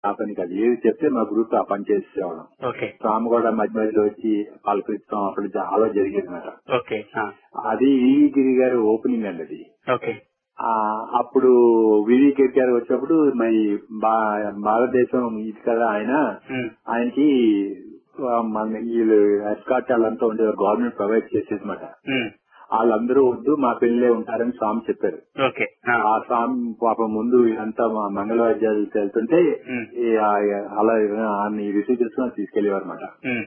ఆ పని కాదు ఏది చెప్తే మా గ్రూప్ ఆ పని చేసేవాళ్ళం ఓకే స్వామి కూడా మధ్య మధ్యలో వచ్చి పలకరిస్తాం అప్పుడు చాలా జరిగేది అనమాట ఓకే ఆ, అది వివి గిరి గారి ఓపెనింగ్ అండి అది ఓకే ఆ, అప్పుడు వివి గిరి గారు వచ్చినప్పుడు మరి భా- భారతదేశం ఇది కదా ఆయన ఉమ్, ఆయనకి ఆ, మన వీళ్ళు ఎస్కాట్ వాళ్ళంతా ఉండేవారు గవర్నమెంట్ ప్రొవైడ్ చేసేదన్నమాట ఉమ్, వాళ్ళందరూ వద్దు మా పెళ్ళే ఉంటారని స్వామి చెప్పారు ఓకే ఆ, ఆ స్వామి పాపం ముందు అంతా మా మంగళవాద్యాలు వెళ్తుంటే ఉమ్, ఈ ఆ- అలా ఆయన రిసీవ్ చేసుకుని తీసుకెళ్లేవారు అనమాట ఉమ్,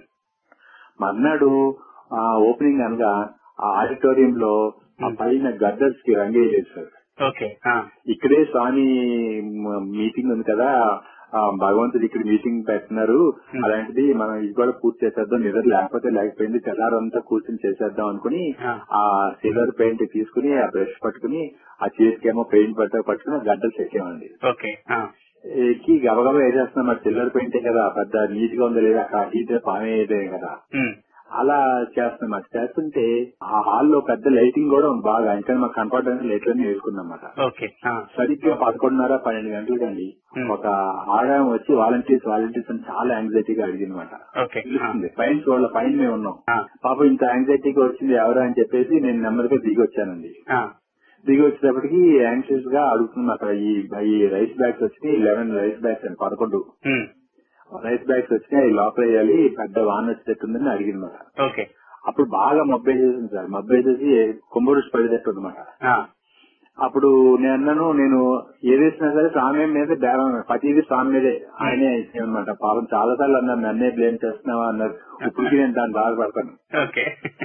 మర్నాడు ఆ ఓపెనింగ్ అనగా ఆ ఆడిటోరియం లో ఆ పైన గద్దర్స్ కి రంగేయలేదు సార్ ఓకే ఆ, ఇక్కడే స్వామి మ- మీటింగ్ ఉంది కదా ఆ భగవంతుడు ఇక్కడ మీటింగ్ పెడుతున్నారు అలాంటిది మనం ఇది కూడా పూర్తి చేసేద్దాం నిద్ర లేకపోతే లేకపోయింది తెల్లారంతా కూర్చొని చేసేద్దాం అనుకుని ఆ. ఆ సిల్వర్ పెయింట్ తీసుకుని ఆ బ్రష్ పట్టుకుని ఆ చేతికేమో పెయింట్ పట్ట పట్టుకుని ఆ గడ్డలు చెక్కామండి ఓకే ఆ, ఎక్కి గబగబా వేసేస్తున్నాం మరి సిల్వర్ పెయింటే కదా పెద్ద నీట్ గా ఉందా లేదా అక్కడ హీట్ పామే కదా ఉమ్, అలా చేస్తున్నాం అది చేస్తుంటే ఆ హాల్లో పెద్ద లైటింగ్ కూడా ఉంది బాగా ఇంకా మాకు కనపడడానికి లైట్లన్నీ వేసుకున్నాం అన్నమాట ఓకే ఆ, సరిగ్గా పదకొండున్నర పన్నెండు గంటలకండి Hmm. ఒక ఆడాయం వచ్చి వాలంటీర్స్ వాలంటీర్స్ అని చాలా యాంగ్జైటీగా అడిగిందన్నమాట ఓకే ఆ, పిలుస్తుంది పైన వాళ్ళ పైన మేము ఉన్నాం ఆ, పాప ఇంత యాంగ్జైటీగా వచ్చింది ఎవరు అని చెప్పేసి నేను నెమ్మదిగా దిగి వచ్చానండి ఆ, దిగి వచ్చేటప్పటికి యాంగ్షియస్ గా అడుగుతున్నాం అక్కడ ఈ ఈ రైస్ బ్యాగ్స్ వచ్చి లెవెన్ రైస్ బ్యాగ్స్ అండి పదకొండు ఉమ్, రైస్ బ్యాగ్స్ వచ్చినాయి అవి లోపల వేయాలి పెద్ద వాన్ వచ్చేటట్టుందని అడిగిందన్నమాట ఓకే అప్పుడు బాగా మబ్బేసేసింది సార్ మబ్బేసేసి కుంభరుష్ పడేటట్టు అనమాట ఆ, అప్పుడు నేను అన్నాను నేను ఏదేసినా సరే స్వామి మీద బేరం ప్రతిదీ స్వామి మీదే ఆయనే అనమాట పాపం చాలా సార్లు అన్నారు నన్నే బ్లేమ్ చేస్తున్నావా అన్నారు ఇప్పటికీ నేను దాన్ని బాధపడతాను ఓకే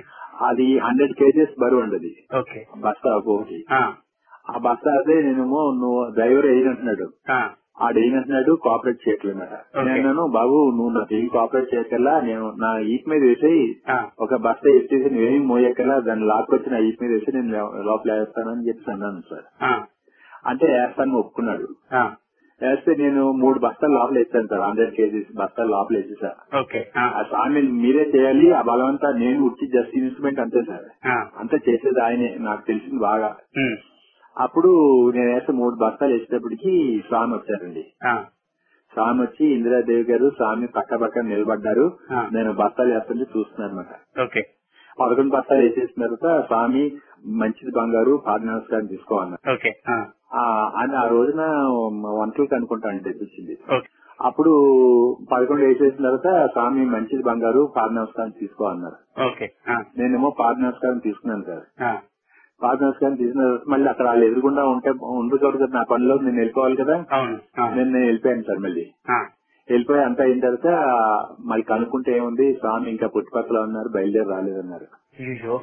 అది హండ్రెడ్ కేజెస్ బరువు అండి అది ఓకే బస్తా ఒకటి ఆ, ఆ బస్తా అదే నేనేమో నువ్వు డ్రైవర్ వేయనంటున్నాడు ఆ, ఆడు వేయనంటున్నాడు కోఆపరేట్ చేయట్లేదు అన్నమాట Okay. నేను అన్నాను బాబు నువ్వు నాకు ఏం కోఆపరేట్ చేయక్కర్లా నేను నా ఈట్ మీద వేసేయి ఆ, ఒక బస్తా ఎత్తేసి నువ్వేం మోయక్కర్లా దాన్ని లాక్కొచ్చి నా ఈట్ మీద వేసి నేను లోపల వేస్తానని చెప్పి అన్నాను సార్ ఆ, అంటే వేస్తాను ఒప్పుకున్నాడు ఆ, వేస్తే నేను మూడు బస్తాలు లోపల వేస్తాను సార్ హండ్రెడ్ కేజీస్ బస్తాలు లోపల వేసేసా ఓకే ఆ, ఆ స్వామి మీరే చేయాలి ఆ బలవంతా నేను ఉట్టి జస్ట్ ఇన్స్ట్రుమెంట్ అంతే సార్ ఆ, అంతా చేసేది ఆయనే నాకు తెలిసింది బాగా ఉమ్, అప్పుడు నేను వేస్తే మూడు బస్తాలు వేసేటప్పటికి స్వామి వచ్చారండి ఆ, స్వామి వచ్చి ఇందిరాదేవి గారు స్వామి పక్క పక్క నిలబడ్డారు ఆ. నేను బస్తాలు వేస్తుంటే చూస్తున్నాను అనమాట ఓకే పదకొండు బస్తాలు వేసేసిన తర్వాత స్వామి మంచిది బంగారు పాద నమస్కారం తీసుకోవాలన్నారు ఓకే ఆ, ఆ, అని ఆ రోజున వంటలకు అనుకుంటాను తెప్పించింది ఓకే అప్పుడు పదకొండు వేసేసిన తర్వాత స్వామి మంచిది బంగారు పాద నమస్కారం తీసుకో అన్నారు ఓకే ఆ, నేనేమో పాద నమస్కారం తీసుకున్నాను సార్ ఆ, పాద నమస్కారం తీసుకున్న తర్వాత మళ్ళీ అక్కడ వాళ్ళు ఎదురుగుండా ఉంటే ఉండకూడదు కదా నా పనిలో నేను వెళ్ళిపోవాలి కదా అవును అవును నేను నేను వెళ్ళిపోయాను సార్ మళ్ళీ ఆ, వెళ్ళిపోయి అంతా అయిన తర్వాత మళ్ళీ కనుక్కుంటే ఏముంది స్వామి ఇంకా పుట్టుపక్కల ఉన్నారు బయలుదేరి రాలేదన్నారు అయ్యో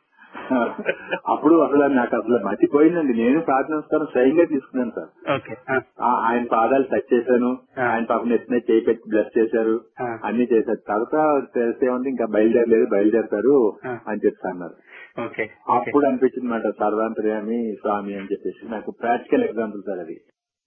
అప్పుడు అసలు నాకు అసలు మర్చిపోయిందండి నేను ప్రార్థన నమస్కారం స్వయంగా తీసుకున్నాను సార్ ఓకే ఆ, ఆ, ఆయన పాదాలు టచ్ చేశాను ఆ. ఆయన పాపం ఎత్తున చేయి పెట్టి బ్లెస్ చేశారు ఆ. అన్ని చేశారు తర్వాత తెలిసే ఉంది ఇంకా బయలుదేరలేదు బయలుదేరతారు ఆ. అని చెప్పి అన్నారు ఓకే ఓకే అప్పుడు అనిపించింది మాట సర్వాంతర్యామి స్వామి అని చెప్పేసి నాకు ప్రాక్టికల్ ఎగ్జాంపుల్ సార్ అది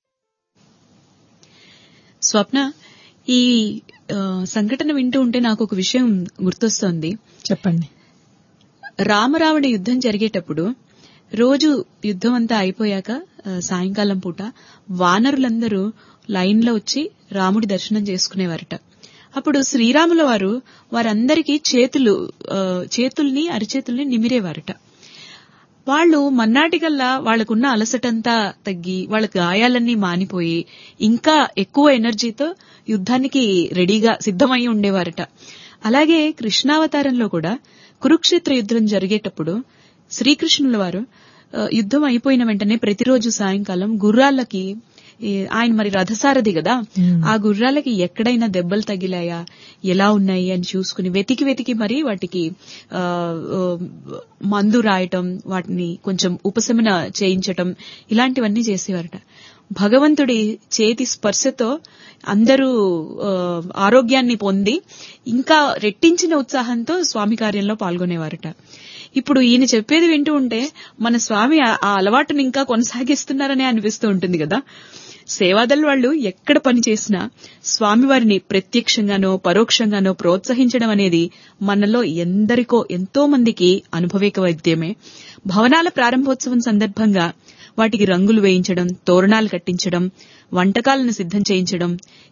స్వప్న ఈ ఆ, సంఘటన వింటూ ఉంటే నాకు ఒక విషయం గుర్తొస్తోంది చెప్పండి రామరావణ యుద్ధం జరిగేటప్పుడు రోజు యుద్ధం అంతా అయిపోయాక ఆ, సాయంకాలం పూట వానరులందరూ లైన్లో వచ్చి రాముడి దర్శనం చేసుకునేవారట అప్పుడు శ్రీరాముల వారు వారందరికీ చేతులు ఆ, చేతుల్ని అరిచేతుల్ని నిమిరేవారట వాళ్ళు మన్నాటికల్లా వాళ్ళకున్న అలసటంతా తగ్గి వాళ్ళ గాయాలన్నీ మానిపోయి ఇంకా ఎక్కువ ఎనర్జీతో యుద్ధానికి రెడీగా సిద్ధమై ఉండేవారట అలాగే కృష్ణావతారంలో కూడా కురుక్షేత్ర యుద్ధం జరిగేటప్పుడు శ్రీకృష్ణుల వారు ఆ, యుద్ధం అయిపోయిన వెంటనే ప్రతిరోజు సాయంకాలం గుర్రాలకి ఈ, ఆయన మరి రథసారథి కదా ఆ గుర్రాలకి ఎక్కడైనా దెబ్బలు తగిలాయా ఎలా ఉన్నాయి అని చూసుకుని వెతికి వెతికి మరి వాటికి ఆ, ఆ, మందు రాయటం వాటిని కొంచెం ఉపశమన చేయించటం ఇలాంటివన్నీ చేసేవారట భగవంతుడి చేతి స్పర్శతో అందరూ ఆ, ఆరోగ్యాన్ని పొంది ఇంకా రెట్టించిన ఉత్సాహంతో స్వామి కార్యంలో పాల్గొనేవారట ఇప్పుడు ఈయన చెప్పేది వింటూ ఉంటే మన స్వామి ఆ ఆ అలవాటుని ఇంకా కొనసాగిస్తున్నారనే అనిపిస్తూ ఉంటుంది కదా సేవాదల్ వాళ్ళు ఎక్కడ పని చేసినా స్వామివారిని ప్రత్యక్షంగానో పరోక్షంగానో ప్రోత్సహించడం అనేది మనలో ఎందరికో ఎంతో మందికి అనుభవిక వైద్యమే భవనాల ప్రారంభోత్సవం సందర్భంగా వాటికి రంగులు వేయించడం తోరణాలు కట్టించడం వంటకాలను సిద్ధం చేయించడం